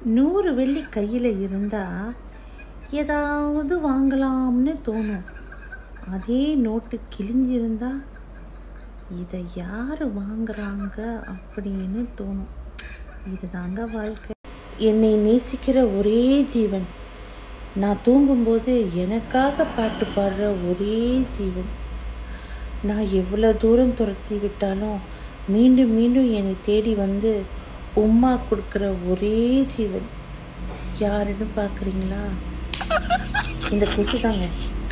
நூறு வெள்ளி கையில் இருந்தால் ஏதாவது வாங்கலாம்னு தோணும் அதே நோட்டு கிழிஞ்சிருந்தா இதை யார் வாங்குறாங்க அப்படின்னு தோணும் இதுதாங்க வாழ்க்கை என்னை நேசிக்கிற ஒரே ஜீவன் நான் தூங்கும்போது எனக்காக பாட்டு பாடுற ஒரே ஜீவன் நான் எவ்வளோ தூரம் துரத்தி விட்டாலும் மீண்டும் மீண்டும் என்னை தேடி வந்து உம்மா கொடுக்குற ஒரே ஜீவன் யாருன்னு பார்க்குறீங்களா இந்த கொசு தாங்க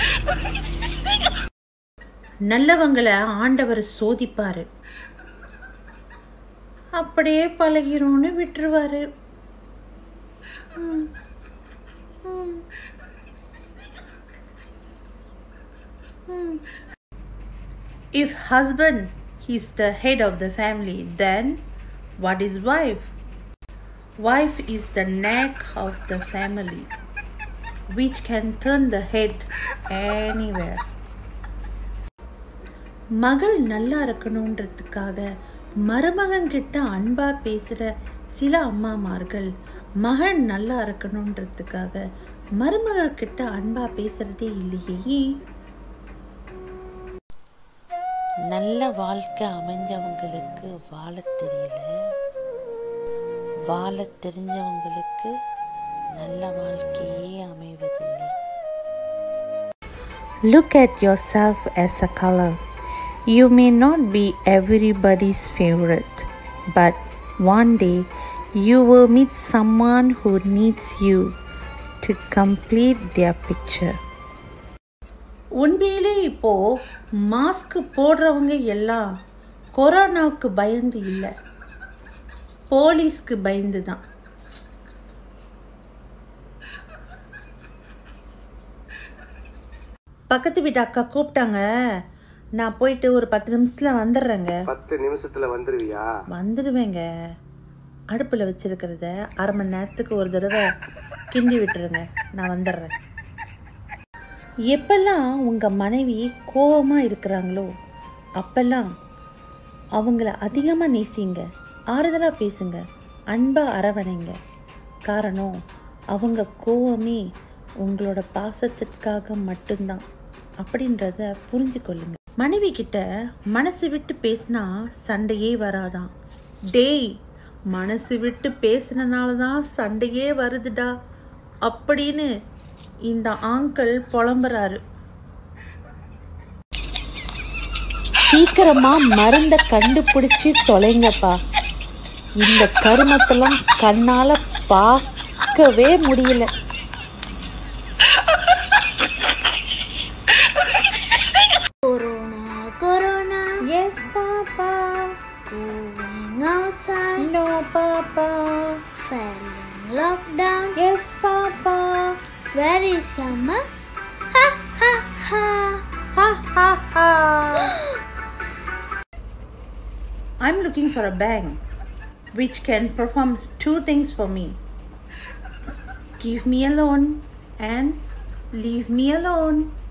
நல்லவங்களை ஆண்டவர் சோதிப்பாரு அப்படியே பழகிறோன்னு விட்டுருவாரு ம். ம். ம். If husband is the head of the family, then what is wife? Wife is the neck of the family, which can turn the head anywhere. மகள் நல்லா இருக்கணுன்றதுக்காக மருமகன் கிட்ட அன்பா பேசுற சில அம்மாமார்கள் மகன் நல்லா இருக்கணுன்றதுக்காக மருமகள் கிட்ட அன்பா பேசுறதே இல்லையே நல்ல வாழ்க்கை அமைஞ்சவங்களுக்கு வாழத் தெரியல வாழத் தெரிஞ்சவங்களுக்கு நல்ல வாழ்க்கையே அமைவதில்லை Look at yourself as a color. You may not be everybody's favorite, but one day you will meet someone who needs you to complete their picture. உண்மையிலே இப்போ மாஸ்க் போடுறவங்க எல்லாம் கொரோனாவுக்கு பயந்து இல்லை போலீஸ்க்கு பயந்து தான் பக்கத்து வீட்டு அக்கா கூப்பிட்டாங்க நான் போயிட்டு ஒரு பத்து நிமிஷத்தில் வந்துடுறேங்க பத்து நிமிஷத்துல வந்துருவியா வந்துடுவேங்க அடுப்பில் வச்சிருக்கிறத அரை மணி நேரத்துக்கு ஒரு தடவை கிண்டி விட்டுருங்க நான் வந்துடுறேன் எப்பெல்லாம் உங்கள் மனைவி கோபமாக இருக்கிறாங்களோ அப்பெல்லாம் அவங்கள அதிகமாக நேசிங்க ஆறுதலாக பேசுங்க அன்பாக அரவணைங்க காரணம் அவங்க கோவமே உங்களோட பாசத்திற்காக மட்டும்தான் அப்படின்றத புரிஞ்சுக்கொள்ளுங்க மனைவி கிட்ட மனசு விட்டு பேசினா சண்டையே வராதாம் டேய் மனசு விட்டு பேசினனால தான் சண்டையே வருதுடா அப்படின்னு இந்த ஆங்கிள் புலம்புறாரு சீக்கிரமா மருந்த கண்டுபிடிச்சு தொலைங்கப்பா இந்த கருமத்தெல்லாம் கண்ணால பார்க்கவே முடியல Corona, Corona, yes papa going outside, no papa failing lockdown. Yes papa Where is your mask? Ha ha ha! ha ha ha I'm looking for a bank which can perform two things for me. Give me a loan and leave me alone.